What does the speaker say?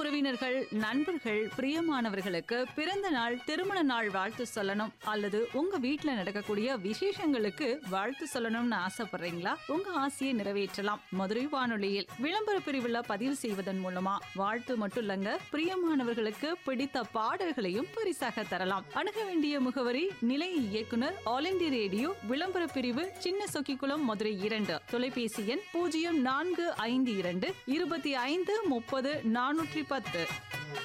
உறவினர்கள் நண்பர்கள் பிரியமானவர்களுக்கு பிறந்த நாள் திருமண நாள் வாழ்த்து சொல்லணும் அல்லது உங்க வீட்ல நடக்கக்கூடிய விசேஷங்களுக்கு வாழ்த்து சொல்லணும்னு ஆசைப்படுறீங்களா உங்க ஆசையை நிறைவேற்றலாம் மதுரை வானொலியில் விளம்பர பிரிவுல பதிவு செய்வதன் மூலமா வாழ்த்து மட்டும் இல்லங்க பிரியமானவர்களுக்கு பிடித்த பாடல்களையும் பரிசாக தரலாம் அணுக வேண்டிய முகவரி நிலைய இயக்குனர் ஆல் இந்திய ரேடியோ விளம்பர பிரிவு சின்ன சொக்கிக்குளம் மதுரை இரண்டு தொலைபேசி எண் பூஜ்ஜியம் நான்கு ஐந்து இரண்டு இருபத்தி ஐந்து முப்பது நானூற்றி பத்து